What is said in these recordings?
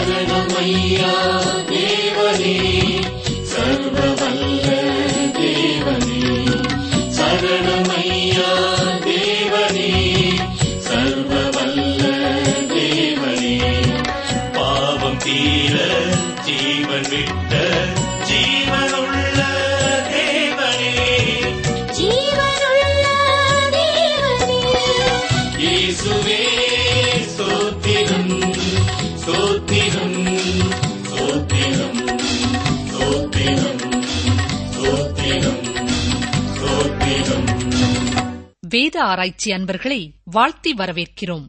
சரணமையா தேவனே சர்வவல்ல தேவனே சரணமையா தேவனே சர்வவல்ல தேவனே பாவம் தீர ஜீவன் விட்ட ஜீவனுள்ள தேவனே ஜீவனுள்ள தேவனே இயேசுவே ஸ்தோத்திரம் ஸ்தோத்திரம் ஸ்தோத்திரம் ஸ்தோத்திரம் ஸ்தோத்திரம் ஸ்தோத்திரம் வேத ஆராய்ச்சி அன்பர்களை வாழ்த்தி வரவேற்கிறோம்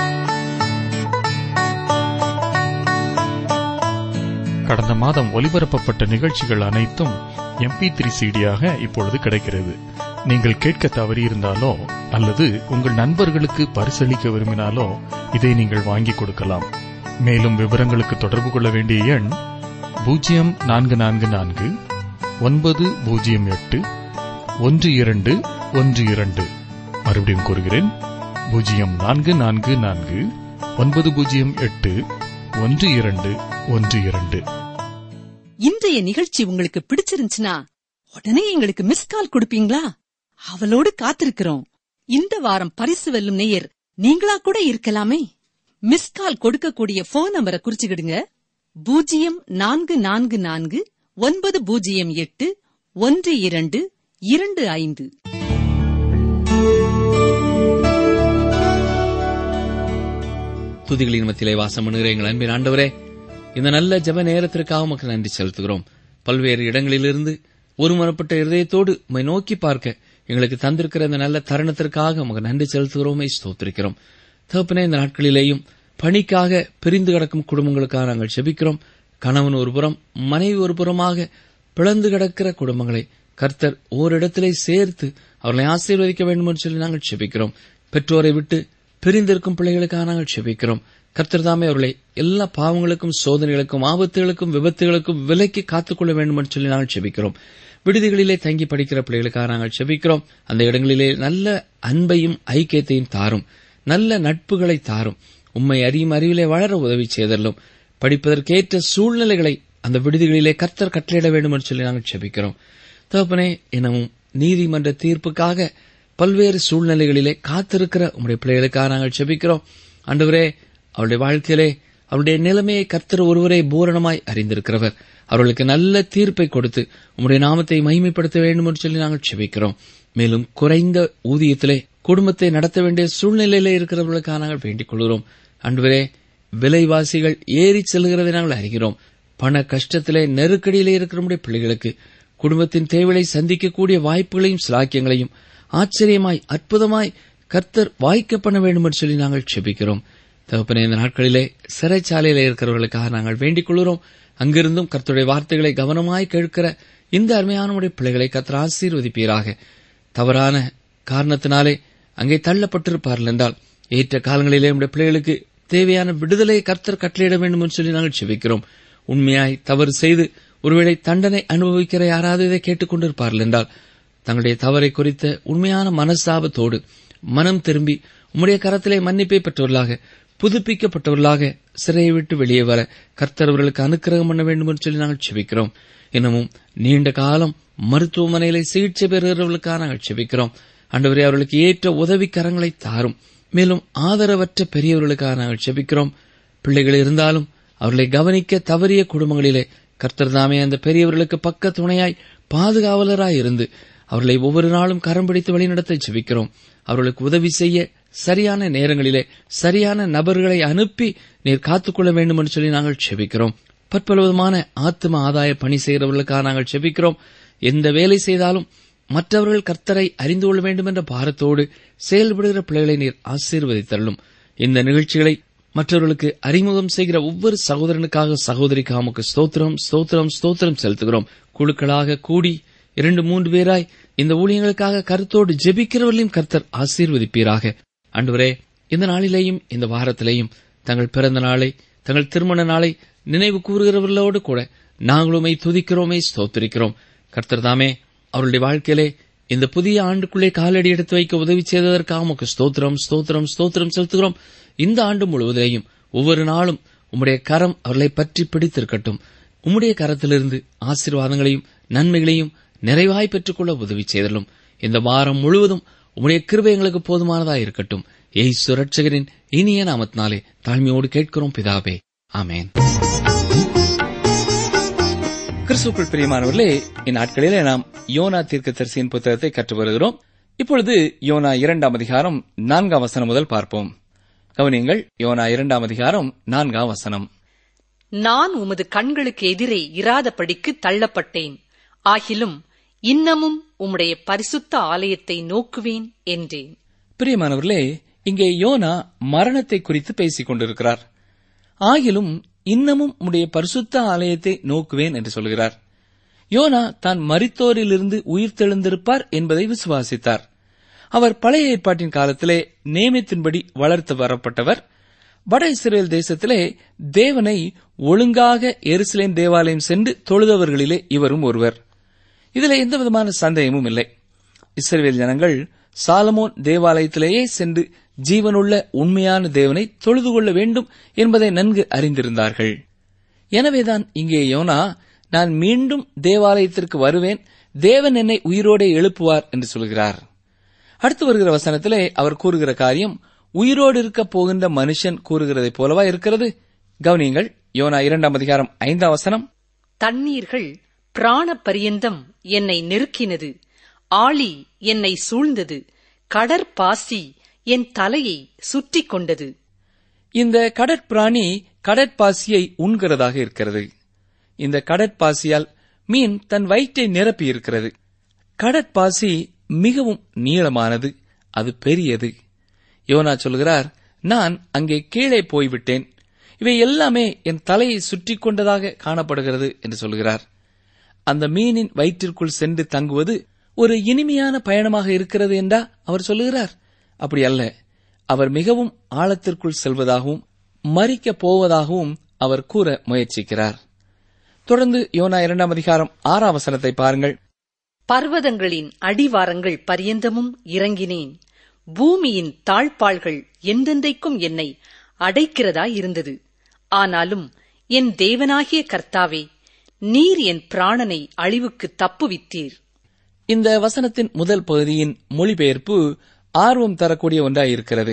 கடந்த மாதம் ஒலிபரப்பப்பட்ட நிகழ்ச்சிகள் அனைத்தும் எம்பி த்ரீ சிடியாக இப்பொழுது கிடைக்கிறது நீங்கள் கேட்க தவறியிருந்தாலோ அல்லது உங்கள் நண்பர்களுக்கு பரிசளிக்க விரும்பினாலோ இதை நீங்கள் வாங்கிக் கொடுக்கலாம் மேலும் விவரங்களுக்கு தொடர்பு கொள்ள வேண்டிய எண் பூஜ்ஜியம் நான்கு நான்கு நான்கு ஒன்பது பூஜ்ஜியம் எட்டு ஒன்று இரண்டு ஒன்று இரண்டு மறுபடியும் கூறுகிறேன் பூஜ்ஜியம் நான்கு நான்கு நான்கு ஒன்பது பூஜ்ஜியம் எட்டு ஒன்று இரண்டு ஒன்று இரண்டு இன்றைய நிகழ்ச்சி உங்களுக்கு பிடிச்சிருந்துச்சுன்னா உடனே எங்களுக்கு மிஸ் கால் கொடுப்பீங்களா அவளோடு காத்திருக்கிறோம் இந்த வாரம் பரிசு வெல்லும் நேயர் நீங்களா கூட இருக்கலாமே மிஸ் கால் கொடுக்கக்கூடிய போன் நம்பரை குறிச்சுக்கிடுங்க பூஜ்ஜியம் நான்கு நான்கு நான்கு ஒன்பது பூஜ்ஜியம் எட்டு ஒன்று இரண்டு இரண்டு ஐந்து துதிகளின் மத்தியிலே வாசம் பண்ணுகிற எங்கள் அன்பின் ஆண்டவரே இந்த நல்ல ஜெப நேரத்திற்காக உமக்கு நன்றி செலுத்துகிறோம் பல்வேறு இடங்களிலிருந்து ஒருமனப்பட்ட இருதயத்தோடு உம்மை நோக்கி பார்க்க எங்களுக்கு தந்திருக்கிற இந்த நல்ல தருணத்திற்காக உமக்கு நன்றி செலுத்துகிறோமே ஸ்தோத்திரிக்கிறோம் தகப்பனே இந்த நாட்களிலேயும் பணிக்காக பிரிந்து கிடக்கும் குடும்பங்களுக்காக நாங்கள் செபிக்கிறோம் கணவன் ஒரு புறம் மனைவி ஒரு புறமாக பிளந்து கிடக்கிற குடும்பங்களை கர்த்தர் ஓரிடத்திலே சேர்த்து அவர்களை ஆசீர்வதிக்க வேண்டும் என்று சொல்லி நாங்கள் செபிக்கிறோம் பெற்றோரை விட்டு பிரிந்திருக்கும் பிள்ளைகளுக்காக நாங்கள் செபிக்கிறோம் கர்த்தர் தாமே அவர்களை எல்லா பாவங்களுக்கும் சோதனைகளுக்கும் ஆபத்துகளுக்கும் விபத்துகளுக்கும் விலைக்கு காத்துக்கொள்ள வேண்டும் என்று சொல்லி நாங்கள் செபிக்கிறோம் விடுதிகளிலே தங்கி படிக்கிற பிள்ளைகளுக்காக நாங்கள் செபிக்கிறோம் அந்த இடங்களிலே நல்ல அன்பையும் ஐக்கியத்தையும் தாரும் நல்ல நட்புகளை தாரும் உம்மை அறியும் அறிவிலே வளர உதவி செய்தல்லும் படிப்பதற்கேற்ற சூழ்நிலைகளை அந்த விடுதிகளிலே கர்த்தர் கட்டளையிட வேண்டும் என்று சொல்லி நாங்கள் செபிக்கிறோம் தகப்பனே எனவும் நீதிமன்ற தீர்ப்புக்காக பல்வேறு சூழ்நிலைகளிலே காத்திருக்கிற உம்முடைய பிள்ளைகளுக்காக நாங்கள் செபிக்கிறோம் ஆண்டவரே அவருடைய வாழ்க்கையிலே அவருடைய நிலைமையை கர்த்தர் ஒருவரே பூரணமாய் அறிந்திருக்கிறவர் அவர்களுக்கு நல்ல தீர்ப்பை கொடுத்து உம்முடைய நாமத்தை மகிமைப்படுத்த வேண்டும் என்று சொல்லி நாங்கள் செபிக்கிறோம் மேலும் குறைந்த ஊதியத்திலே குடும்பத்தை நடத்த வேண்டிய சூழ்நிலையிலே இருக்கிறவர்களுக்காக நாங்கள் வேண்டிக் கொள்கிறோம் அன்றுவரே விலைவாசிகள் ஏறி செல்கிறதை நாங்கள் அறிகிறோம் பண கஷ்டத்திலே நெருக்கடியிலே இருக்கிற நம்முடைய பிள்ளைகளுக்கு குடும்பத்தின் தேவைகளை சந்திக்கக்கூடிய வாய்ப்புகளையும் சிலாக்கியங்களையும் ஆச்சரியமாய் அற்புதமாய் கர்த்தர் வாய்க்க பண்ண வேண்டும் என்று சொல்லி நாங்கள் செபிக்கிறோம் தகப்பனே இந்த நாட்களிலே சிறைச்சாலையிலே இருக்கிறவர்களுக்காக நாங்கள் வேண்டிக் கொள்கிறோம் அங்கிருந்தும் கர்த்தருடைய வார்த்தைகளை கவனமாய் கேட்கிற இந்த அருமையானவுடைய பிள்ளைகளை கர்த்தர் ஆசீர்வதிப்பீராக தவறான காரணத்தினாலே அங்கே தள்ளப்பட்டிருப்பார்கள் என்றால் ஏற்ற காலங்களிலே நம்முடைய பிள்ளைகளுக்கு தேவையான விடுதலையை கர்த்தர் கட்டளையிட வேண்டும் என்று சொல்லி நாங்கள் செபிக்கிறோம் உண்மையாய் தவறு செய்து ஒருவேளை தண்டனை அனுபவிக்கிற யாராவது இதை கேட்டுக்கொண்டிருப்பார்கள் என்றால் தங்களுடைய தவறை குறித்த உண்மையான மனஸ்தாபத்தோடு மனம் திரும்பி உம்முடைய கரத்திலே மன்னிப்பை பெற்றவர்களாக புதுப்பிக்கப்பட்டவர்களாக சிறையை விட்டு வெளியே வர கர்த்தர் அவர்களுக்கு அனுக்கிரகம் பண்ண வேண்டும் என்று சொல்லி நாங்கள் செபிக்கிறோம் இன்னமும் நீண்ட காலம் மருத்துவமனையிலே சிகிச்சை பெறுகிறவர்களுக்காக நாங்கள் செபிக்கிறோம் ஆண்டவரே அவர்களுக்கு ஏற்ற உதவி கரங்களை தாரும் மேலும் ஆதரவற்ற பெரியவர்களுக்காக நாங்கள் செபிக்கிறோம் பிள்ளைகள் இருந்தாலும் அவர்களை கவனிக்க தவறிய குடும்பங்களிலே கர்த்தர் தாமே அந்த பெரியவர்களுக்கு பக்க துணையாய் பாதுகாவலராய் இருந்து அவர்களை ஒவ்வொரு நாளும் கரம் பிடித்து வழிநடத்த ஜெபிக்கிறோம் அவர்களுக்கு உதவி செய்ய சரியான நேரங்களிலே சரியான நபர்களை அனுப்பி நீர் காத்துக்கொள்ள வேண்டும் என்று சொல்லி நாங்கள் செபிக்கிறோம் பற்பலவிதமான ஆத்ம ஆதாய பணி செய்கிறவர்களுக்காக நாங்கள் செபிக்கிறோம் எந்த வேலை செய்தாலும் மற்றவர்கள் கர்த்தரை அறிந்து கொள்ள வேண்டும் என்ற பாரத்தோடு செயல்படுகிற பிள்ளைகளை நீர் ஆசீர்வதித்தள்ளும் இந்த நிகழ்ச்சிகளை மற்றவர்களுக்கு அறிமுகம் செய்கிற ஒவ்வொரு சகோதரனுக்காக சகோதரிக்கு நமக்கு ஸ்தோத்திரம் ஸ்தோத்திரம் ஸ்தோத்திரம் செலுத்துகிறோம் குழுக்களாக கூடி இரண்டு மூன்று பேராய் இந்த ஊழியங்களுக்காக கருத்தோடு ஜெபிக்கிறவர்களையும் கர்த்தர் ஆசீர்வதிப்பீராக அன்றுவரே இந்த நாளிலேயும் இந்த வாரத்திலேயும் தங்கள் பிறந்த நாளை தங்கள் திருமண நாளை நினைவு கூறுகிறவர்களோடு கூட நாங்களுமே துதிக்கிறோமே ஸ்தோத்திரிக்கிறோம் கர்த்தர் தாமே அவருடைய வாழ்க்கையிலே இந்த புதிய ஆண்டுக்குள்ளே காலடி எடுத்து வைக்க உதவி செய்ததற்காக உமக்கு ஸ்தோத்திரம் ஸ்தோத்திரம் ஸ்தோத்திரம் செலுத்துகிறோம் இந்த ஆண்டு முழுவதிலேயும் ஒவ்வொரு நாளும் உம்முடைய கரம் அவர்களை பற்றி பிடித்திருக்கட்டும் உம்முடைய கரத்திலிருந்து ஆசீர்வாதங்களையும் நன்மைகளையும் நிறைவாய் பெற்றுக்கொள்ள உதவி செய்தலும் இந்த வாரம் முழுவதும் உம்முடைய கிருபை எங்களுக்கு போதுமானதாய் இருக்கட்டும் ஏசு ரட்சகரின் இனிய நாமத்தினாலே தாழ்மையோடு கேட்கிறோம் பிதாவே ஆமென் கிறிஸ்துக்குள் பிரியமானவர்களே இந்நாட்களிலே நாம் யோனா தீர்க்கதரிசியின் புத்தகத்தை கற்று வருகிறோம் இப்பொழுது யோனா இரண்டாம் அதிகாரம் நான்காம் வசனம் முதல் பார்ப்போம் கவனியங்கள் யோனா இரண்டாம் அதிகாரம் நான்காம் வசனம் நான் உமது கண்களுக்கு எதிரே இராதபடிக்கு தள்ளப்பட்டேன் ஆகிலும் இன்னமும் உம்முடைய பரிசுத்த ஆலயத்தை நோக்குவேன் என்றேன் பிரியமானவர்களே இங்கே யோனா மரணத்தை குறித்து பேசிக் கொண்டிருக்கிறார் ஆகிலும் இன்னமும் உம்முடைய பரிசுத்த ஆலயத்தை நோக்குவேன் என்று சொல்கிறார் யோனா தான் மரித்தோரிலிருந்து உயிர்த்தெழுந்திருப்பார் என்பதை விசுவாசித்தார் அவர் பழைய ஏற்பாட்டின் காலத்திலே நேமத்தின்படி வளர்த்து வரப்பட்டவர் வட இஸ்ரேல் தேசத்திலே தேவனை ஒழுங்காக எருசலேம் தேவாலயம் சென்று தொழுதவர்களிலே இவரும் ஒருவர் இதிலே எந்த விதமான சந்தேகமும் இல்லை இஸ்ரேல் ஜனங்கள் சாலமோன் தேவாலயத்திலேயே சென்று ஜீவனுள்ள உண்மையான தேவனை தொழுது கொள்ள வேண்டும் என்பதை நன்கு அறிந்திருந்தார்கள் எனவேதான் இங்கே யோனா நான் மீண்டும் தேவாலயத்திற்கு வருவேன் தேவன் என்னை உயிரோடே எழுப்புவார் என்று சொல்கிறார் அடுத்து வருகிற வசனத்திலே அவர் கூறுகிற காரியம் உயிரோடு இருக்க போகின்ற மனுஷன் கூறுகிறதைப் போலவா இருக்கிறது கவனியங்கள் யோனா இரண்டாம் அதிகாரம் ஐந்தாம் வசனம் தண்ணீர்கள் பிராண பரியந்தம் என்னை நெருக்கினது ஆழி என்னை சூழ்ந்தது கடற்பாசி என் தலையை சுற்றிக் கொண்டது இந்த கடற்பிராணி கடற்பாசியை உண்கிறதாக இருக்கிறது இந்த கடற்பாசியால் மீன் தன் வயிற்றை நிரப்பி இருக்கிறது கடற்பாசி மிகவும் நீளமானது அது பெரியது யோனா சொல்கிறார் நான் அங்கே கீழே போய்விட்டேன் இவை எல்லாமே என் தலையை சுற்றி கொண்டதாக காணப்படுகிறது என்று சொல்கிறார் அந்த மீனின் வயிற்றிற்குள் சென்று தங்குவது ஒரு இனிமையான பயணமாக இருக்கிறது என்றா அவர் சொல்லுகிறார் அப்படி அல்ல அவர் மிகவும் ஆழத்திற்குள் செல்வதாகவும் மறிக்கப் போவதாகவும் அவர் கூற முயற்சிக்கிறார் தொடர்ந்து யோனா இரண்டாம் அதிகாரம் ஆறாம் வசனத்தை பாருங்கள் பர்வதங்களின் அடிவாரங்கள் பரியந்தமும் இறங்கினேன் பூமியின் தாழ்பாள்கள் எந்தெந்தைக்கும் என்னை அடைக்கிறதா இருந்தது ஆனாலும் என் தேவனாகிய கர்த்தாவே நீர் என் பிராணனை அழிவுக்கு தப்புவித்தீர் இந்த வசனத்தின் முதல் பகுதியின் மொழிபெயர்ப்பு ஆர்வம் தரக்கூடிய ஒன்றாயிருக்கிறது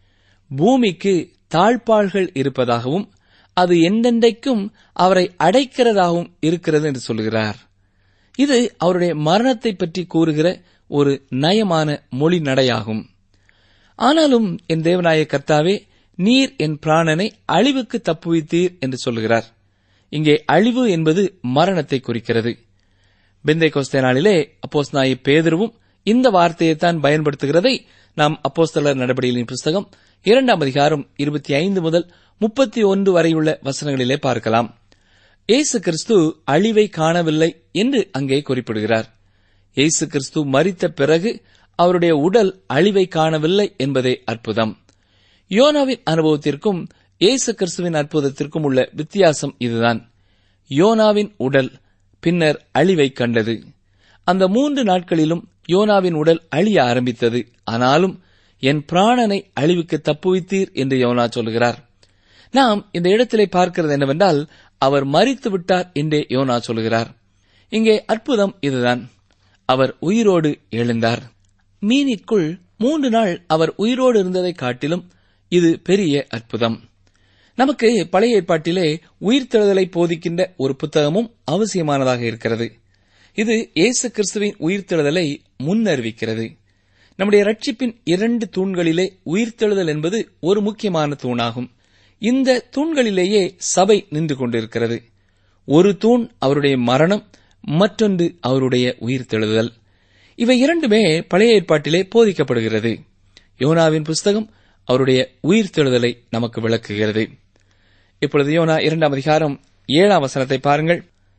பூமிக்கு தாழ்பாள்கள் இருப்பதாகவும் அது எந்தெந்தைக்கும் அவரை அடைக்கிறதாகவும் இருக்கிறது என்று சொல்கிறார் இது அவருடைய மரணத்தை பற்றி கூறுகிற ஒரு நயமான மொழி நடையாகும் ஆனாலும் என் தேவனாய கர்த்தாவே நீர் என் பிராணனை அழிவுக்கு தப்புவித்தீர் என்று சொல்கிறார் இங்கே அழிவு என்பது மரணத்தை குறிக்கிறது பெந்தை கோஸ்தே நாளிலே அப்போஸ் நாயி பேதருவும் இந்த வார்த்தையைத்தான் பயன்படுத்துகிறதை நாம் அப்போஸ்தலர் நடபடிகளின் புஸ்தகம் இரண்டாம் அதிகாரம் இருபத்தி ஐந்து முதல் முப்பத்தி ஒன்று வரையுள்ள வசனங்களிலே பார்க்கலாம் இயேசு கிறிஸ்து அழிவை காணவில்லை என்று அங்கே குறிப்பிடுகிறார் இயேசு கிறிஸ்து மரித்த பிறகு அவருடைய உடல் அழிவை காணவில்லை என்பதே அற்புதம் யோனாவின் அனுபவத்திற்கும் இயேசு கிறிஸ்துவின் அற்புதத்திற்கும் உள்ள வித்தியாசம் இதுதான் யோனாவின் உடல் பின்னர் அழிவை கண்டது அந்த மூன்று நாட்களிலும் யோனாவின் உடல் அழிய ஆரம்பித்தது ஆனாலும் என் பிராணனை அழிவுக்கு தப்புவித்தீர் என்று யோனா சொல்கிறார் நாம் இந்த இடத்திலே பார்க்கிறது என்னவென்றால் அவர் மறித்து விட்டார் என்றே யோனா சொல்கிறார் இங்கே அற்புதம் இதுதான் அவர் உயிரோடு எழுந்தார் மீனிற்குள் மூன்று நாள் அவர் உயிரோடு இருந்ததை காட்டிலும் இது பெரிய அற்புதம் நமக்கு பழைய ஏற்பாட்டிலே உயிர்த்தெழுதலை போதிக்கின்ற ஒரு புத்தகமும் அவசியமானதாக இருக்கிறது இது இயேசு கிறிஸ்துவின் உயிர்த்தெழுதலை முன்னறிவிக்கிறது நம்முடைய ரட்சிப்பின் இரண்டு தூண்களிலே உயிர்த்தெழுதல் என்பது ஒரு முக்கியமான தூணாகும் இந்த தூண்களிலேயே சபை நின்று கொண்டிருக்கிறது ஒரு தூண் அவருடைய மரணம் மற்றொன்று அவருடைய உயிர்த்தெழுதல் இவை இரண்டுமே பழைய ஏற்பாட்டிலே போதிக்கப்படுகிறது யோனாவின் புஸ்தகம் அவருடைய உயிர்த்தெழுதலை நமக்கு விளக்குகிறது இப்பொழுது யோனா இரண்டாம் அதிகாரம் ஏழாம் வசனத்தை பாருங்கள்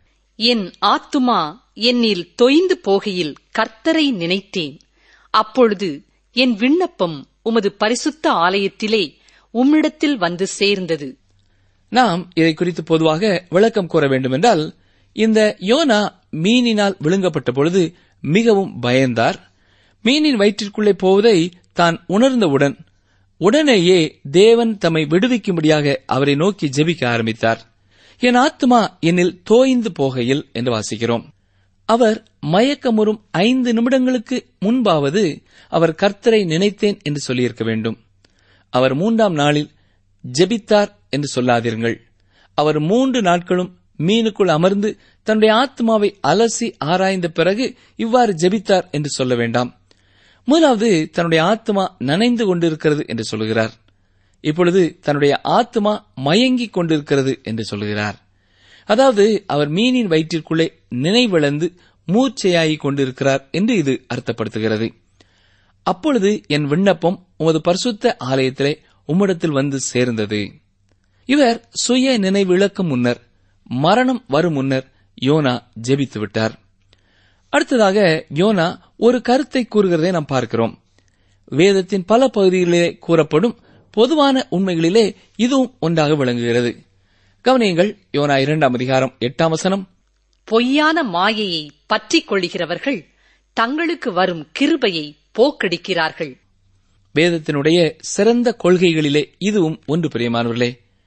என் ஆத்துமா என்னில் தொய்ந்து போகையில் கர்த்தரை நினைத்தேன் அப்பொழுது என் விண்ணப்பம் உமது பரிசுத்த ஆலயத்திலே உம்மிடத்தில் வந்து சேர்ந்தது நாம் இதை குறித்து பொதுவாக விளக்கம் கூற வேண்டுமென்றால் இந்த யோனா மீனினால் விழுங்கப்பட்ட பொழுது மிகவும் பயந்தார் மீனின் வயிற்றிற்குள்ளே போவதை தான் உணர்ந்தவுடன் உடனேயே தேவன் தம்மை விடுவிக்கும்படியாக அவரை நோக்கி ஜெபிக்க ஆரம்பித்தார் என் ஆத்மா என்னில் தோய்ந்து போகையில் என்று வாசிக்கிறோம் அவர் மயக்கமுறும் ஐந்து நிமிடங்களுக்கு முன்பாவது அவர் கர்த்தரை நினைத்தேன் என்று சொல்லியிருக்க வேண்டும் அவர் மூன்றாம் நாளில் ஜெபித்தார் என்று சொல்லாதீர்கள் அவர் மூன்று நாட்களும் மீனுக்குள் அமர்ந்து தன்னுடைய ஆத்மாவை அலசி ஆராய்ந்த பிறகு இவ்வாறு ஜெபித்தார் என்று சொல்ல வேண்டாம் முதலாவது தன்னுடைய ஆத்மா நனைந்து கொண்டிருக்கிறது என்று சொல்லுகிறார் இப்பொழுது தன்னுடைய ஆத்மா மயங்கிக் கொண்டிருக்கிறது என்று சொல்லுகிறார் அதாவது அவர் மீனின் வயிற்றிற்குள்ளே நினைவிழந்து மூர்ச்சையாகிக் கொண்டிருக்கிறார் என்று இது அர்த்தப்படுத்துகிறது அப்பொழுது என் விண்ணப்பம் உமது பரிசுத்த ஆலயத்திலே உம்மிடத்தில் வந்து சேர்ந்தது இவர் சுய நினைவிழக்கும் முன்னர் மரணம் வரும் முன்னர் யோனா ஜெபித்து விட்டார் அடுத்ததாக யோனா ஒரு கருத்தை கூறுகிறதை நாம் பார்க்கிறோம் வேதத்தின் பல பகுதிகளிலே கூறப்படும் பொதுவான உண்மைகளிலே இதுவும் ஒன்றாக விளங்குகிறது கவனியுங்கள் யோனா இரண்டாம் அதிகாரம் எட்டாம் வசனம் பொய்யான மாயையை பற்றிக் கொள்கிறவர்கள் தங்களுக்கு வரும் கிருபையை போக்கடிக்கிறார்கள் வேதத்தினுடைய சிறந்த கொள்கைகளிலே இதுவும் ஒன்று பிரியமானவர்களே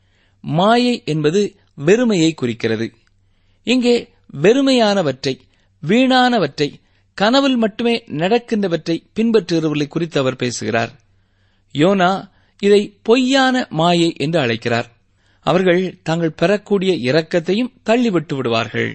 மாயை என்பது வெறுமையை குறிக்கிறது இங்கே வெறுமையானவற்றை வீணானவற்றை கனவில் மட்டுமே நடக்கின்றவற்றை பின்பற்றுகிறவர்களை குறித்து அவர் பேசுகிறார் யோனா இதை பொய்யான மாயை என்று அழைக்கிறார் அவர்கள் தாங்கள் பெறக்கூடிய இரக்கத்தையும் தள்ளிவிட்டு விடுவார்கள்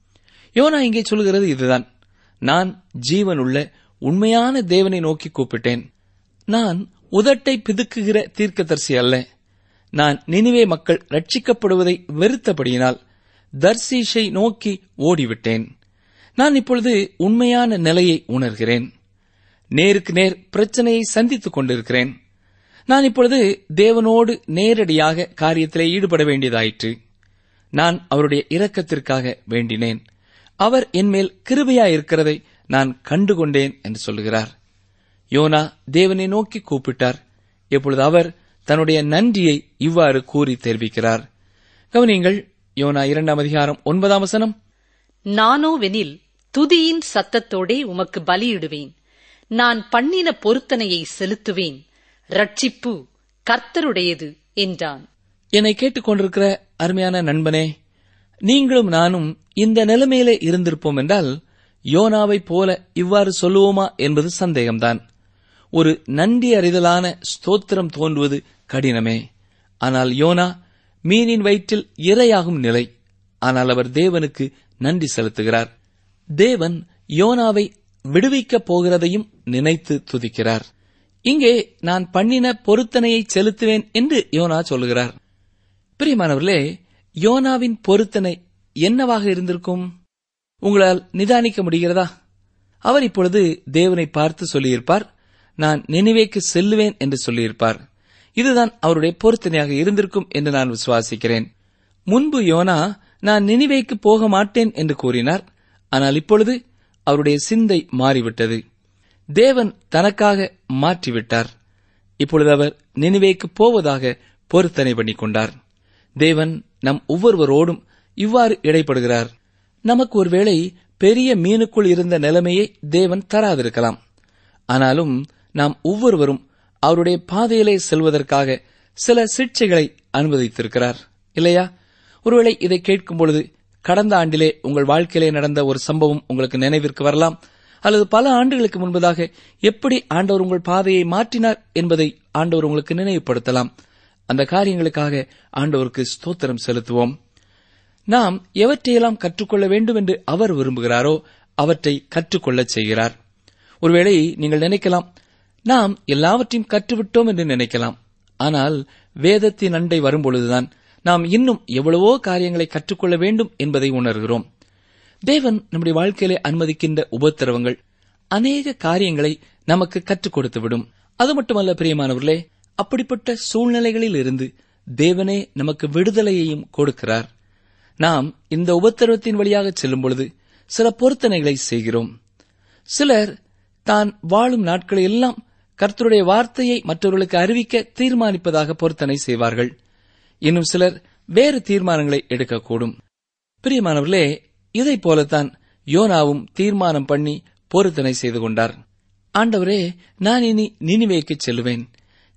யோனா இங்கே சொல்கிறது இதுதான் நான் ஜீவனுள்ள உண்மையான தேவனை நோக்கி கூப்பிட்டேன் நான் உதட்டை பிதுக்குகிற தீர்க்கதரிசி அல்ல நான் நினிவே மக்கள் ரட்சிக்கப்படுவதை வெறுத்தபடியினால் தர்சீஷை நோக்கி ஓடிவிட்டேன் நான் இப்பொழுது உண்மையான நிலையை உணர்கிறேன் நேருக்கு நேர் பிரச்சனையை சந்தித்துக் கொண்டிருக்கிறேன் நான் இப்பொழுது தேவனோடு நேரடியாக காரியத்திலே ஈடுபட வேண்டியதாயிற்று நான் அவருடைய இரக்கத்திற்காக வேண்டினேன் அவர் என்மேல் கிருபையாயிருக்கிறதை நான் கண்டுகொண்டேன் என்று சொல்லுகிறார் யோனா தேவனை நோக்கி கூப்பிட்டார் இப்பொழுது அவர் தன்னுடைய நன்றியை இவ்வாறு கூறி தெரிவிக்கிறார் கவனியங்கள் யோனா இரண்டாம் அதிகாரம் ஒன்பதாம் வசனம் நானோவெனில் துதியின் சத்தத்தோடே உமக்கு பலியிடுவேன் நான் பண்ணின பொருத்தனையை செலுத்துவேன் ரட்சிப்பு கர்த்தருடையது என்றான் என்னை கேட்டுக்கொண்டிருக்கிற அருமையான நண்பனே நீங்களும் நானும் இந்த நிலைமையிலே இருந்திருப்போம் என்றால் யோனாவைப் போல இவ்வாறு சொல்லுவோமா என்பது சந்தேகம்தான் ஒரு நன்றி அறிதலான ஸ்தோத்திரம் தோன்றுவது கடினமே ஆனால் யோனா மீனின் வயிற்றில் இரையாகும் நிலை ஆனால் அவர் தேவனுக்கு நன்றி செலுத்துகிறார் தேவன் யோனாவை விடுவிக்கப் போகிறதையும் நினைத்து துதிக்கிறார் இங்கே நான் பண்ணின பொருத்தனையை செலுத்துவேன் என்று யோனா சொல்லுகிறார் பிரியமானவர்களே யோனாவின் பொருத்தனை என்னவாக இருந்திருக்கும் உங்களால் நிதானிக்க முடிகிறதா அவர் இப்பொழுது தேவனை பார்த்து சொல்லியிருப்பார் நான் நினைவேக்கு செல்லுவேன் என்று சொல்லியிருப்பார் இதுதான் அவருடைய பொருத்தனையாக இருந்திருக்கும் என்று நான் விசுவாசிக்கிறேன் முன்பு யோனா நான் நினைவேக்கு போக மாட்டேன் என்று கூறினார் ஆனால் இப்பொழுது அவருடைய சிந்தை மாறிவிட்டது தேவன் தனக்காக மாற்றிவிட்டார் இப்பொழுது அவர் நினைவேக்கு போவதாக பொருத்தனை பண்ணிக் கொண்டார் தேவன் நம் ஒவ்வொருவரோடும் இவ்வாறு இடைப்படுகிறார் நமக்கு ஒருவேளை பெரிய மீனுக்குள் இருந்த நிலைமையை தேவன் தராதிருக்கலாம் ஆனாலும் நாம் ஒவ்வொருவரும் அவருடைய பாதையிலே செல்வதற்காக சில சிக்ஷைகளை அனுமதித்திருக்கிறார் இல்லையா ஒருவேளை இதை கேட்கும் பொழுது கடந்த ஆண்டிலே உங்கள் வாழ்க்கையிலே நடந்த ஒரு சம்பவம் உங்களுக்கு நினைவிற்கு வரலாம் அல்லது பல ஆண்டுகளுக்கு முன்பதாக எப்படி ஆண்டவர் உங்கள் பாதையை மாற்றினார் என்பதை ஆண்டவர் உங்களுக்கு நினைவுபடுத்தலாம் அந்த காரியங்களுக்காக ஆண்டவருக்கு ஸ்தோத்திரம் செலுத்துவோம் நாம் எவற்றையெல்லாம் கற்றுக்கொள்ள வேண்டும் என்று அவர் விரும்புகிறாரோ அவற்றை கற்றுக்கொள்ளச் செய்கிறார் ஒருவேளை நீங்கள் நினைக்கலாம் நாம் எல்லாவற்றையும் கற்றுவிட்டோம் என்று நினைக்கலாம் ஆனால் வேதத்தின் அண்டை வரும்பொழுதுதான் நாம் இன்னும் எவ்வளவோ காரியங்களை கற்றுக்கொள்ள வேண்டும் என்பதை உணர்கிறோம் தேவன் நம்முடைய வாழ்க்கையிலே அனுமதிக்கின்ற உபத்திரவங்கள் அநேக காரியங்களை நமக்கு கற்றுக் கொடுத்துவிடும் அது மட்டுமல்ல பிரியமானவர்களே அப்படிப்பட்ட சூழ்நிலைகளில் இருந்து தேவனே நமக்கு விடுதலையையும் கொடுக்கிறார் நாம் இந்த உபத்திரவத்தின் வழியாக செல்லும் பொழுது சில பொருத்தனைகளை செய்கிறோம் சிலர் தான் வாழும் நாட்களை எல்லாம் கர்த்தருடைய வார்த்தையை மற்றவர்களுக்கு அறிவிக்க தீர்மானிப்பதாக பொருத்தனை செய்வார்கள் இன்னும் சிலர் வேறு தீர்மானங்களை எடுக்கக்கூடும் பிரியமானவர்களே இதைப் போலத்தான் யோனாவும் தீர்மானம் பண்ணி பொருத்தனை செய்து கொண்டார் ஆண்டவரே நான் இனி நினிவேக்கு செல்லுவேன்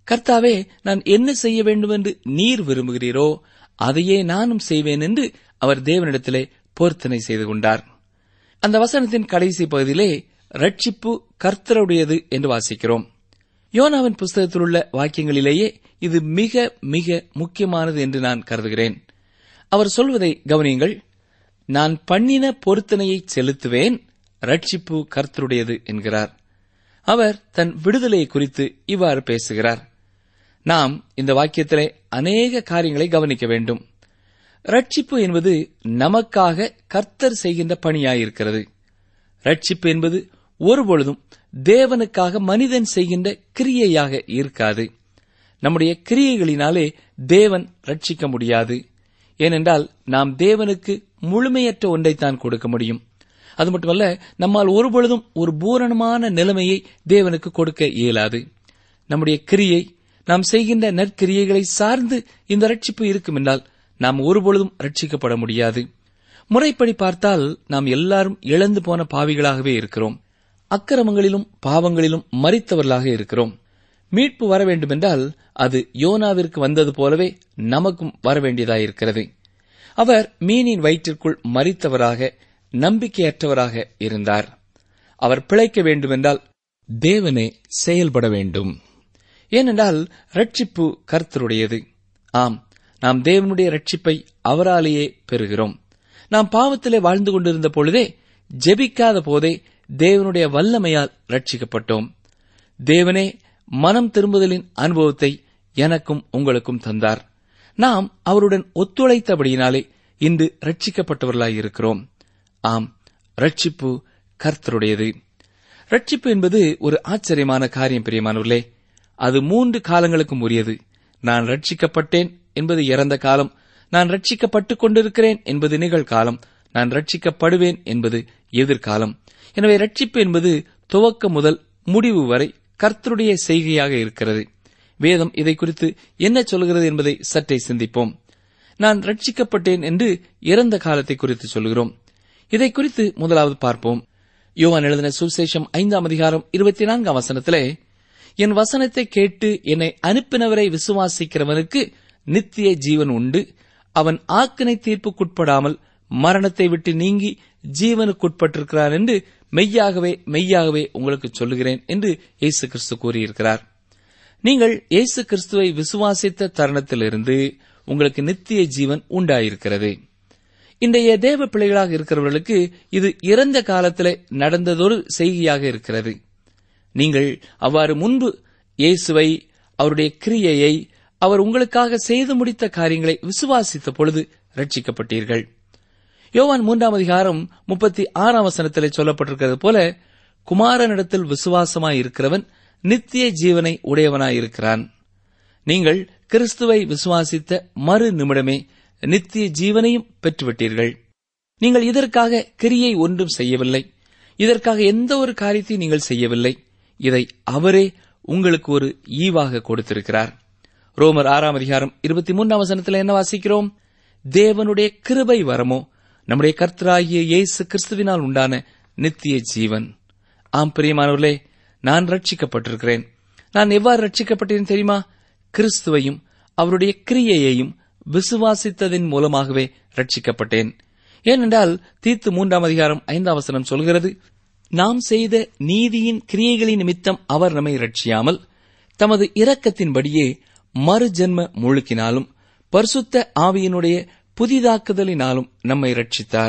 கர்த்தாவே நான் என்ன செய்ய வேண்டும் என்று நீர் விரும்புகிறீரோ அதையே நானும் செய்வேன் என்று அவர் தேவனிடத்திலே பொருத்தனை செய்து கொண்டார் அந்த வசனத்தின் கடைசி பகுதியிலே ரட்சிப்பு கர்த்தருடையது என்று வாசிக்கிறோம் யோனாவின் புஸ்தகத்தில் உள்ள வாக்கியங்களிலேயே இது மிக மிக முக்கியமானது என்று நான் கருதுகிறேன் அவர் சொல்வதை கவனியுங்கள் நான் பண்ணின பொருத்தனையை செலுத்துவேன் ரட்சிப்பு கர்த்தருடையது என்கிறார் அவர் தன் விடுதலையை குறித்து இவ்வாறு பேசுகிறார் நாம் இந்த வாக்கியத்திலே அநேக காரியங்களை கவனிக்க வேண்டும் ரட்சிப்பு என்பது நமக்காக கர்த்தர் செய்கின்ற பணியாயிருக்கிறது ரட்சிப்பு என்பது ஒருபொழுதும் தேவனுக்காக மனிதன் செய்கின்ற கிரியையாக இருக்காது நம்முடைய கிரியைகளினாலே தேவன் ரட்சிக்க முடியாது ஏனென்றால் நாம் தேவனுக்கு முழுமையற்ற ஒன்றைத்தான் கொடுக்க முடியும் அது மட்டுமல்ல நம்மால் ஒருபொழுதும் ஒரு பூரணமான நிலைமையை தேவனுக்கு கொடுக்க இயலாது நம்முடைய கிரியை நாம் செய்கின்ற நற்கிரியைகளை சார்ந்து இந்த ரட்சிப்பு இருக்கும் என்றால் நாம் ஒருபொழுதும் ரட்சிக்கப்பட முடியாது முறைப்படி பார்த்தால் நாம் எல்லாரும் இழந்து போன பாவிகளாகவே இருக்கிறோம் அக்கிரமங்களிலும் பாவங்களிலும் மறித்தவர்களாக இருக்கிறோம் மீட்பு வர வேண்டுமென்றால் அது யோனாவிற்கு வந்தது போலவே நமக்கும் வர வேண்டியதாயிருக்கிறது அவர் மீனின் வயிற்றிற்குள் மறித்தவராக நம்பிக்கையற்றவராக இருந்தார் அவர் பிழைக்க வேண்டுமென்றால் தேவனே செயல்பட வேண்டும் ஏனென்றால் ரட்சிப்பு கர்த்தருடையது ஆம் நாம் தேவனுடைய ரட்சிப்பை அவராலேயே பெறுகிறோம் நாம் பாவத்திலே வாழ்ந்து கொண்டிருந்த பொழுதே ஜெபிக்காத போதே தேவனுடைய வல்லமையால் ரட்சிக்கப்பட்டோம் தேவனே மனம் திரும்புதலின் அனுபவத்தை எனக்கும் உங்களுக்கும் தந்தார் நாம் அவருடன் ஒத்துழைத்தபடியினாலே இன்று ரட்சிக்கப்பட்டவர்களாய் இருக்கிறோம் ஆம் ரட்சிப்பு கர்த்தருடையது ரட்சிப்பு என்பது ஒரு ஆச்சரியமான காரியம் பிரியமானவர்களே அது மூன்று காலங்களுக்கும் உரியது நான் ரட்சிக்கப்பட்டேன் என்பது இறந்த காலம் நான் ரட்சிக்கப்பட்டுக் கொண்டிருக்கிறேன் என்பது நிகழ்காலம் நான் ரட்சிக்கப்படுவேன் என்பது எதிர்காலம் எனவே ரட்சிப்பு என்பது துவக்கம் முதல் முடிவு வரை கர்த்தருடைய செய்கையாக இருக்கிறது வேதம் இதை குறித்து என்ன சொல்கிறது என்பதை சற்றே சிந்திப்போம் நான் ரட்சிக்கப்பட்டேன் என்று இறந்த காலத்தை குறித்து சொல்கிறோம் இதை குறித்து முதலாவது பார்ப்போம் யோவான் எழுதின சுவிசேஷம் ஐந்தாம் அதிகாரம் இருபத்தி நான்காம் வசனத்திலே என் வசனத்தை கேட்டு என்னை அனுப்பினவரை விசுவாசிக்கிறவனுக்கு நித்திய ஜீவன் உண்டு அவன் ஆக்கினை தீர்ப்புக்குட்படாமல் மரணத்தை விட்டு நீங்கி ஜீவனுக்குட்பட்டிருக்கிறான் என்று மெய்யாகவே மெய்யாகவே உங்களுக்கு சொல்லுகிறேன் என்று இயேசு கிறிஸ்து கூறியிருக்கிறார் நீங்கள் இயேசு கிறிஸ்துவை விசுவாசித்த தருணத்திலிருந்து உங்களுக்கு நித்திய ஜீவன் உண்டாயிருக்கிறது இன்றைய தேவ பிள்ளைகளாக இருக்கிறவர்களுக்கு இது இறந்த காலத்திலே நடந்ததொரு செய்தியாக இருக்கிறது நீங்கள் அவ்வாறு முன்பு இயேசுவை அவருடைய கிரியையை அவர் உங்களுக்காக செய்து முடித்த காரியங்களை விசுவாசித்த பொழுது ரட்சிக்கப்பட்டீர்கள் யோவான் மூன்றாம் அதிகாரம் முப்பத்தி ஆறாம் வசனத்திலே சொல்லப்பட்டிருக்கிறது போல குமாரனிடத்தில் விசுவாசமாய் இருக்கிறவன் நித்திய ஜீவனை உடையவனாயிருக்கிறான் நீங்கள் கிறிஸ்துவை விசுவாசித்த மறு நிமிடமே நித்திய ஜீவனையும் பெற்றுவிட்டீர்கள் நீங்கள் இதற்காக கிரியை ஒன்றும் செய்யவில்லை இதற்காக எந்த ஒரு காரியத்தையும் நீங்கள் செய்யவில்லை இதை அவரே உங்களுக்கு ஒரு ஈவாக கொடுத்திருக்கிறார் ரோமர் ஆறாம் அதிகாரம் இருபத்தி மூன்றாம் வசனத்தில் என்ன வாசிக்கிறோம் தேவனுடைய கிருபை வரமோ நம்முடைய கர்த்தராகிய இயேசு கிறிஸ்துவினால் உண்டான நித்திய ஜீவன் ஆம் பிரியமானவர்களே நான் ரட்சிக்கப்பட்டிருக்கிறேன் நான் எவ்வாறு ரட்சிக்கப்பட்டேன் தெரியுமா கிறிஸ்துவையும் அவருடைய கிரியையையும் விசுவாசித்ததின் மூலமாகவே ரட்சிக்கப்பட்டேன் ஏனென்றால் தீத்து மூன்றாம் அதிகாரம் ஐந்தாம் வசனம் சொல்கிறது நாம் செய்த நீதியின் கிரியைகளின் நிமித்தம் அவர் நம்மை ரட்சியாமல் தமது இரக்கத்தின்படியே மறுஜென்ம முழுக்கினாலும் பரிசுத்த ஆவியினுடைய புதிதாக்குதலினாலும் நம்மை ரட்சித்தார்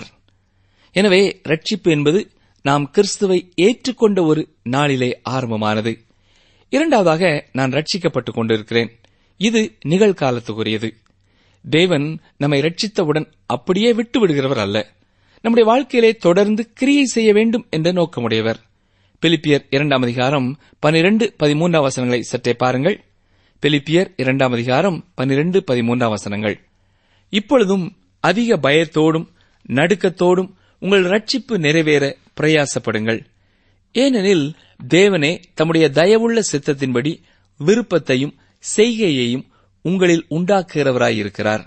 எனவே ரட்சிப்பு என்பது நாம் கிறிஸ்துவை ஏற்றுக்கொண்ட ஒரு நாளிலே ஆரம்பமானது இரண்டாவதாக நான் ரட்சிக்கப்பட்டுக் கொண்டிருக்கிறேன் இது நிகழ்காலத்துக்குரியது தேவன் நம்மை ரட்சித்தவுடன் அப்படியே விட்டு விடுகிறவர் அல்ல நம்முடைய வாழ்க்கையிலே தொடர்ந்து கிரியை செய்ய வேண்டும் என்ற நோக்கமுடையவர் பிலிப்பியர் இரண்டாம் அதிகாரம் பனிரெண்டு பதிமூன்றாம் வசனங்களை சற்றே பாருங்கள் பிலிப்பியர் இரண்டாம் அதிகாரம் பனிரெண்டு பதிமூன்றாம் வசனங்கள் இப்பொழுதும் அதிக பயத்தோடும் நடுக்கத்தோடும் உங்கள் ரட்சிப்பு நிறைவேற பிரயாசப்படுங்கள் ஏனெனில் தேவனே தம்முடைய தயவுள்ள சித்தத்தின்படி விருப்பத்தையும் செய்கையையும் உங்களில் உண்டாக்குகிறவராயிருக்கிறார்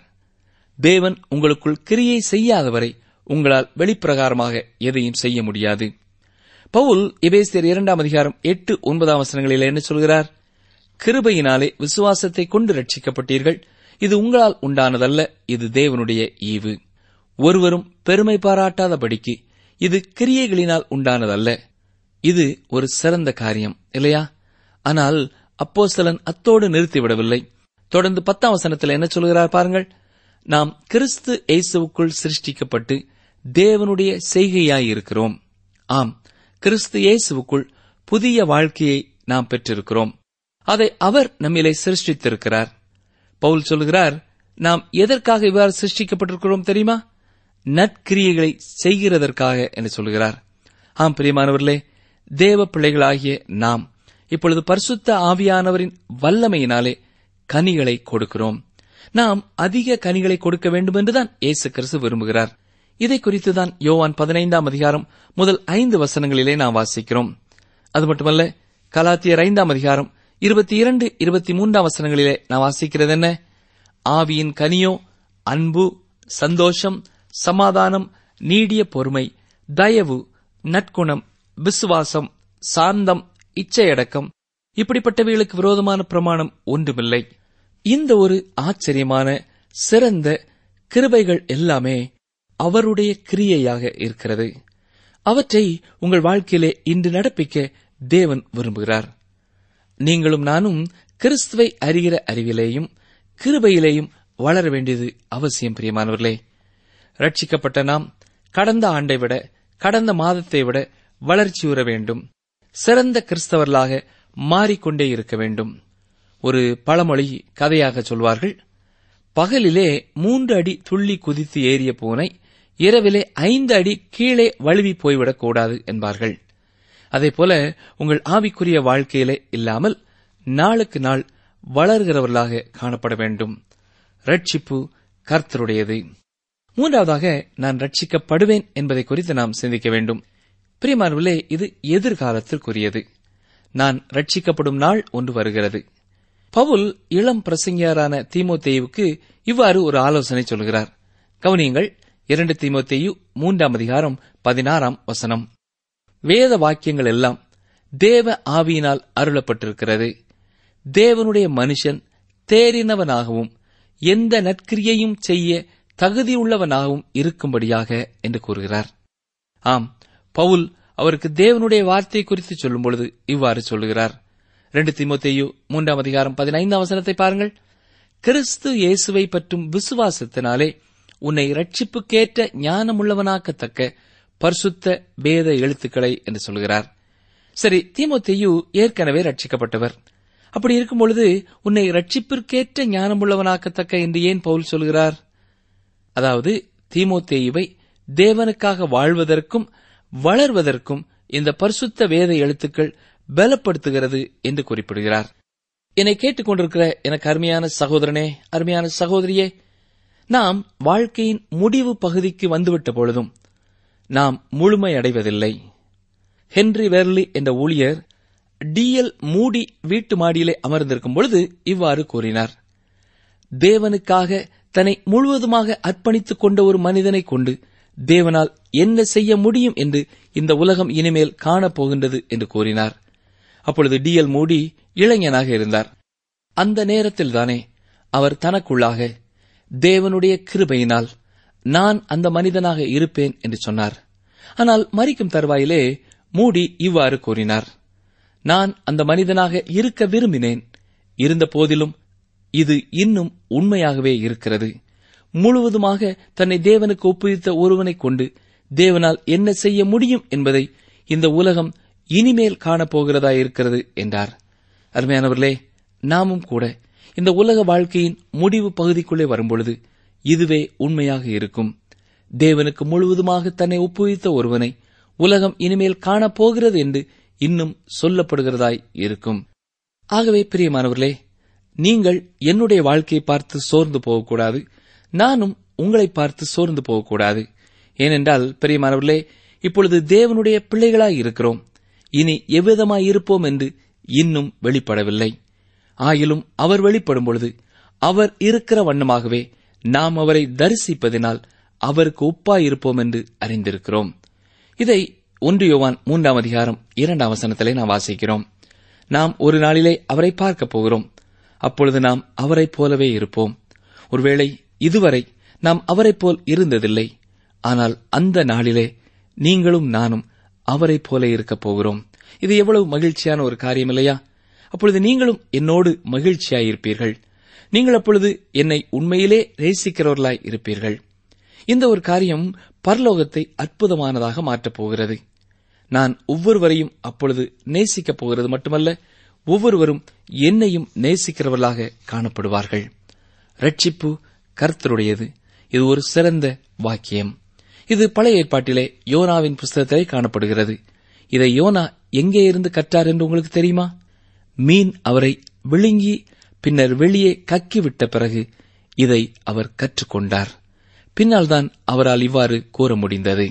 தேவன் உங்களுக்குள் கிரியை செய்யாதவரை உங்களால் வெளிப்பிரகாரமாக எதையும் செய்ய முடியாது பவுல் எபேசியர் இரண்டாம் அதிகாரம் எட்டு ஒன்பதாம் வசனங்களில் என்ன சொல்கிறார் கிருபையினாலே விசுவாசத்தை கொண்டு ரட்சிக்கப்பட்டீர்கள் இது உங்களால் உண்டானதல்ல இது தேவனுடைய ஈவு ஒருவரும் பெருமை பாராட்டாதபடிக்கு இது கிரியைகளினால் உண்டானதல்ல இது ஒரு சிறந்த காரியம் இல்லையா ஆனால் அப்போஸ்தலன் அத்தோடு நிறுத்திவிடவில்லை தொடர்ந்து பத்தாம் வசனத்தில் என்ன சொல்கிறார் பாருங்கள் நாம் கிறிஸ்து இயேசுவுக்குள் சிருஷ்டிக்கப்பட்டு தேவனுடைய செய்கையாயிருக்கிறோம் ஆம் கிறிஸ்து இயேசுவுக்குள் புதிய வாழ்க்கையை நாம் பெற்றிருக்கிறோம் அதை அவர் நம்மிலே சிருஷ்டித்திருக்கிறார் பவுல் சொல்கிறார் நாம் எதற்காக இவ்வாறு சிருஷ்டிக்கப்பட்டிருக்கிறோம் தெரியுமா நற்கிரியைகளை செய்கிறதற்காக என்று சொல்கிறார் ஆம் பிரியமானவர்களே தேவ பிள்ளைகளாகிய நாம் இப்பொழுது பரிசுத்த ஆவியானவரின் வல்லமையினாலே கனிகளை கொடுக்கிறோம் நாம் அதிக கனிகளை கொடுக்க வேண்டும் என்றுதான் இயேசு கிறிஸ்து விரும்புகிறார் இதை குறித்துதான் யோவான் பதினைந்தாம் அதிகாரம் முதல் ஐந்து வசனங்களிலே நாம் வாசிக்கிறோம் அது மட்டுமல்ல கலாத்தியர் ஐந்தாம் அதிகாரம் இருபத்தி இரண்டு இருபத்தி மூன்றாம் வசனங்களிலே நாம் வாசிக்கிறது என்ன ஆவியின் கனியோ அன்பு சந்தோஷம் சமாதானம் நீடிய பொறுமை தயவு நற்குணம் விசுவாசம் சாந்தம் இச்சையடக்கம் இப்படிப்பட்டவைகளுக்கு விரோதமான பிரமாணம் ஒன்றுமில்லை இந்த ஒரு ஆச்சரியமான சிறந்த கிருபைகள் எல்லாமே அவருடைய கிரியையாக இருக்கிறது அவற்றை உங்கள் வாழ்க்கையிலே இன்று நடப்பிக்க தேவன் விரும்புகிறார் நீங்களும் நானும் கிறிஸ்துவை அறிகிற அறிவிலேயும் கிருபையிலேயும் வளர வேண்டியது அவசியம் பிரியமானவர்களே ரட்சிக்கப்பட்ட நாம் கடந்த ஆண்டை விட கடந்த மாதத்தை விட வளர்ச்சியுற வேண்டும் சிறந்த கிறிஸ்தவர்களாக மாறிக்கொண்டே இருக்க வேண்டும் ஒரு பழமொழி கதையாக சொல்வார்கள் பகலிலே மூன்று அடி துள்ளி குதித்து ஏறிய பூனை இரவிலே ஐந்து அடி கீழே வழுவி போய்விடக் கூடாது என்பார்கள் அதேபோல உங்கள் ஆவிக்குரிய வாழ்க்கையிலே இல்லாமல் நாளுக்கு நாள் வளர்கிறவர்களாக காணப்பட வேண்டும் ரட்சிப்பு கர்த்தருடையது மூன்றாவதாக நான் ரட்சிக்கப்படுவேன் என்பதை குறித்து நாம் சிந்திக்க வேண்டும் பிரியமானவர்களே இது எதிர்காலத்திற்குரியது நான் ரட்சிக்கப்படும் நாள் ஒன்று வருகிறது பவுல் இளம் பிரசங்கியாரான தீமோத்தேயுவுக்கு இவ்வாறு ஒரு ஆலோசனை சொல்கிறார் கவனியங்கள் இரண்டு தீமோத்தேயு மூன்றாம் அதிகாரம் பதினாறாம் வசனம் வேத வாக்கியங்கள் எல்லாம் தேவ ஆவியினால் அருளப்பட்டிருக்கிறது தேவனுடைய மனுஷன் தேறினவனாகவும் எந்த நற்கிரியையும் செய்ய தகுதியுள்ளவனாகவும் இருக்கும்படியாக என்று கூறுகிறார் ஆம் பவுல் அவருக்கு தேவனுடைய வார்த்தை குறித்து சொல்லும் பொழுது இவ்வாறு சொல்லுகிறார் ரெண்டு திமுத்தேயு மூன்றாம் அதிகாரம் பதினைந்தாம் வசனத்தை பாருங்கள் கிறிஸ்து இயேசுவை பற்றும் விசுவாசத்தினாலே உன்னை ரட்சிப்புக்கேற்ற ஞானமுள்ளவனாக்கத்தக்க பரிசுத்த வேத எழுத்துக்களை என்று சொல்கிறார் சரி தீமோத்தேயு ஏற்கனவே ரட்சிக்கப்பட்டவர் அப்படி இருக்கும் பொழுது உன்னை ரட்சிப்பிற்கேற்ற ஞானமுள்ளவனாக்கத்தக்க என்று ஏன் பவுல் சொல்கிறார் அதாவது தீமோத்தேயுவை தேவனுக்காக வாழ்வதற்கும் வளர்வதற்கும் இந்த பரிசுத்த வேத எழுத்துக்கள் பலப்படுத்துகிறது என்று குறிப்பிடுகிறார் என்னை கேட்டுக்கொண்டிருக்கிற எனக்கு அருமையான சகோதரனே அருமையான சகோதரியே நாம் வாழ்க்கையின் முடிவு பகுதிக்கு வந்துவிட்ட பொழுதும் நாம் முழுமை அடைவதில்லை ஹென்றி வெர்லி என்ற ஊழியர் டிஎல் மூடி வீட்டு மாடியிலே அமர்ந்திருக்கும் பொழுது இவ்வாறு கூறினார் தேவனுக்காக தன்னை முழுவதுமாக அர்ப்பணித்துக் கொண்ட ஒரு மனிதனை கொண்டு தேவனால் என்ன செய்ய முடியும் என்று இந்த உலகம் இனிமேல் காணப்போகின்றது என்று கூறினார் அப்பொழுது டிஎல் மூடி இளைஞனாக இருந்தார் அந்த நேரத்தில்தானே அவர் தனக்குள்ளாக தேவனுடைய கிருபையினால் நான் அந்த மனிதனாக இருப்பேன் என்று சொன்னார் ஆனால் மறிக்கும் தருவாயிலே மூடி இவ்வாறு கூறினார் நான் அந்த மனிதனாக இருக்க விரும்பினேன் இருந்த போதிலும் இது இன்னும் உண்மையாகவே இருக்கிறது முழுவதுமாக தன்னை தேவனுக்கு ஒப்புவித்த ஒருவனைக் கொண்டு தேவனால் என்ன செய்ய முடியும் என்பதை இந்த உலகம் இனிமேல் காணப்போகிறதா இருக்கிறது என்றார் அருமையானவர்களே நாமும் கூட இந்த உலக வாழ்க்கையின் முடிவு பகுதிக்குள்ளே வரும்பொழுது இதுவே உண்மையாக இருக்கும் தேவனுக்கு முழுவதுமாக தன்னை ஒப்புவித்த ஒருவனை உலகம் இனிமேல் காணப்போகிறது என்று இன்னும் சொல்லப்படுகிறதாய் இருக்கும் ஆகவே பிரியமானவர்களே நீங்கள் என்னுடைய வாழ்க்கையை பார்த்து சோர்ந்து போகக்கூடாது நானும் உங்களை பார்த்து சோர்ந்து போகக்கூடாது ஏனென்றால் பிரியமானவர்களே இப்பொழுது தேவனுடைய பிள்ளைகளாய் இருக்கிறோம் இனி எவ்விதமாய் இருப்போம் என்று இன்னும் வெளிப்படவில்லை ஆயிலும் அவர் வெளிப்படும் பொழுது அவர் இருக்கிற வண்ணமாகவே நாம் அவரை தரிசிப்பதினால் அவருக்கு ஒப்பாய் இருப்போம் என்று அறிந்திருக்கிறோம் இதை ஒன்று யோவான் மூன்றாம் அதிகாரம் இரண்டாம் வசனத்திலே நாம் வாசிக்கிறோம் நாம் ஒரு நாளிலே அவரை பார்க்கப் போகிறோம் அப்பொழுது நாம் அவரைப் போலவே இருப்போம் ஒருவேளை இதுவரை நாம் அவரைப் போல் இருந்ததில்லை ஆனால் அந்த நாளிலே நீங்களும் நானும் அவரைப் போல இருக்கப் போகிறோம் இது எவ்வளவு மகிழ்ச்சியான ஒரு காரியம் இல்லையா அப்பொழுது நீங்களும் என்னோடு மகிழ்ச்சியாயிருப்பீர்கள் நீங்கள் அப்பொழுது என்னை உண்மையிலே நேசிக்கிறவர்களாய் இருப்பீர்கள் இந்த ஒரு காரியம் பரலோகத்தை அற்புதமானதாக மாற்றப் போகிறது நான் ஒவ்வொருவரையும் அப்பொழுது நேசிக்கப் போகிறது மட்டுமல்ல ஒவ்வொருவரும் என்னையும் நேசிக்கிறவர்களாக காணப்படுவார்கள் ரட்சிப்பு கர்த்தருடையது இது ஒரு சிறந்த வாக்கியம் இது பழைய ஏற்பாட்டிலே யோனாவின் புஸ்தகத்திலே காணப்படுகிறது இதை யோனா எங்கே இருந்து கற்றார் என்று உங்களுக்கு தெரியுமா மீன் அவரை விழுங்கி பின்னர் வெளியே கக்கிவிட்ட பிறகு இதை அவர் கற்றுக்கொண்டார் பின்னால்தான் அவரால் இவ்வாறு கூற முடிந்தது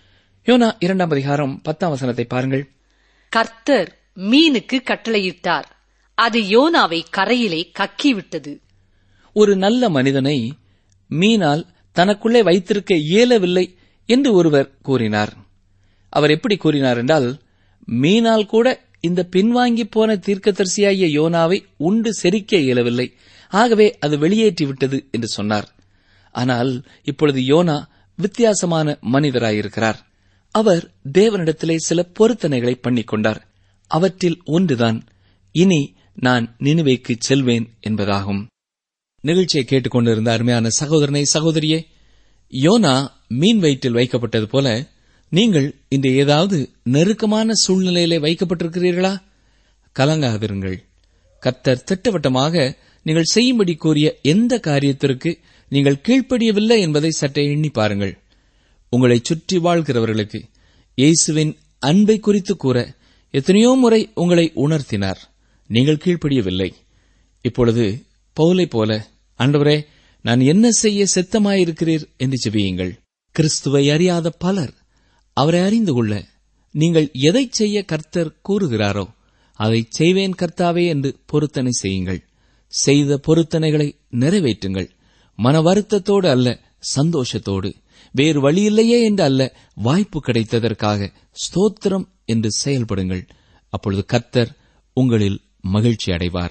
யோனா இரண்டாம் அதிகாரம் பத்தாம் வசனத்தை பாருங்கள் கர்த்தர் மீனுக்கு கட்டளையிட்டார் அது யோனாவை கரையிலே கக்கிவிட்டது ஒரு நல்ல மனிதனை மீனால் தனக்குள்ளே வைத்திருக்க இயலவில்லை என்று ஒருவர் கூறினார் அவர் எப்படி கூறினார் என்றால் மீனால் கூட இந்த பின்வாங்கி போன தீர்க்கதரிசியாகிய யோனாவை உண்டு செரிக்க இயலவில்லை ஆகவே அது வெளியேற்றி விட்டது என்று சொன்னார் ஆனால் இப்பொழுது யோனா வித்தியாசமான மனிதராயிருக்கிறார் அவர் தேவனிடத்திலே சில பொருத்தனைகளை பண்ணிக் கொண்டார் அவற்றில் ஒன்றுதான் இனி நான் நினைவைக்கு செல்வேன் என்பதாகும் நிகழ்ச்சியை கேட்டுக்கொண்டிருந்த அருமையான சகோதரனை சகோதரியே யோனா மீன் வயிற்றில் வைக்கப்பட்டது போல நீங்கள் இந்த ஏதாவது நெருக்கமான சூழ்நிலையிலே வைக்கப்பட்டிருக்கிறீர்களா கலங்காதிருங்கள் கர்த்தர் திட்டவட்டமாக நீங்கள் செய்யும்படி கூறிய எந்த காரியத்திற்கு நீங்கள் கீழ்ப்படியவில்லை என்பதை சற்றே எண்ணி பாருங்கள் உங்களை சுற்றி வாழ்கிறவர்களுக்கு இயேசுவின் அன்பை குறித்து கூற எத்தனையோ முறை உங்களை உணர்த்தினார் நீங்கள் கீழ்ப்படியவில்லை இப்பொழுது பவுலை போல ஆண்டவரே நான் என்ன செய்ய சித்தமாயிருக்கிறீர் என்று ஜெபியுங்கள் கிறிஸ்துவை அறியாத பலர் அவரை அறிந்து கொள்ள நீங்கள் எதை செய்ய கர்த்தர் கூறுகிறாரோ அதை செய்வேன் கர்த்தாவே என்று பொருத்தனை செய்யுங்கள் செய்த பொருத்தனைகளை நிறைவேற்றுங்கள் மன வருத்தத்தோடு அல்ல சந்தோஷத்தோடு வேறு வழியில்லையே என்று அல்ல வாய்ப்பு கிடைத்ததற்காக ஸ்தோத்திரம் என்று செயல்படுங்கள் அப்பொழுது கர்த்தர் உங்களில் மகிழ்ச்சி அடைவார்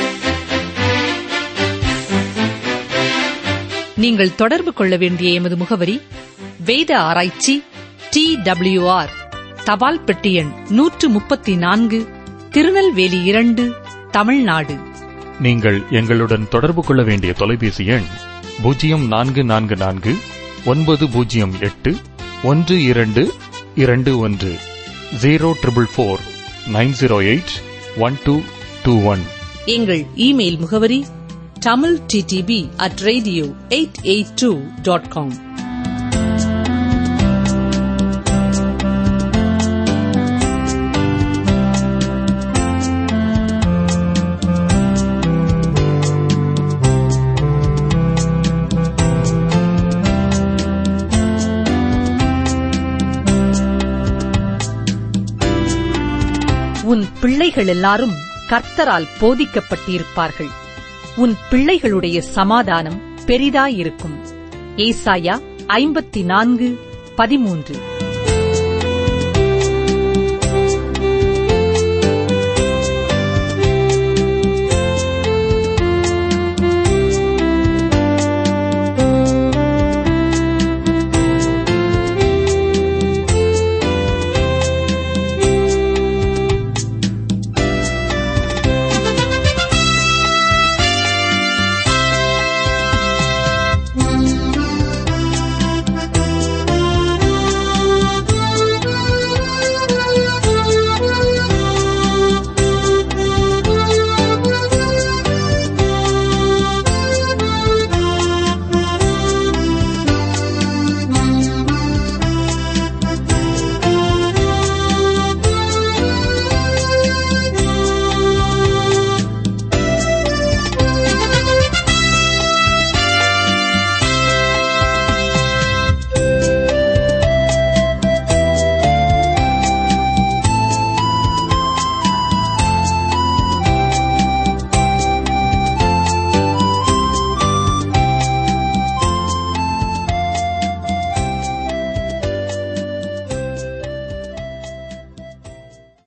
நீங்கள் தொடர்பு கொள்ள வேண்டிய எமது முகவரி வேத ஆராய்ச்சி டி ஆர் தபால் பெட்டி எண் நூற்று முப்பத்தி நான்கு திருநெல்வேலி இரண்டு தமிழ்நாடு நீங்கள் எங்களுடன் தொடர்பு கொள்ள வேண்டிய தொலைபேசி எண் பூஜ்ஜியம் நான்கு நான்கு நான்கு ஒன்பது பூஜ்ஜியம் எட்டு ஒன்று இரண்டு இரண்டு ஒன்று zero triple four nine zero eight one two two one எங்கள் இமெயில் முகவரி Tamil DTP at radio eight eight two dot com உன் பிள்ளைகள் எல்லாரும் கர்த்தரால் போதிக்கப்பட்டிருப்பார்கள் உன் பிள்ளைகளுடைய சமாதானம் பெரிதாயிருக்கும் ஏசாயா ஐம்பத்தி நான்கு பதிமூன்று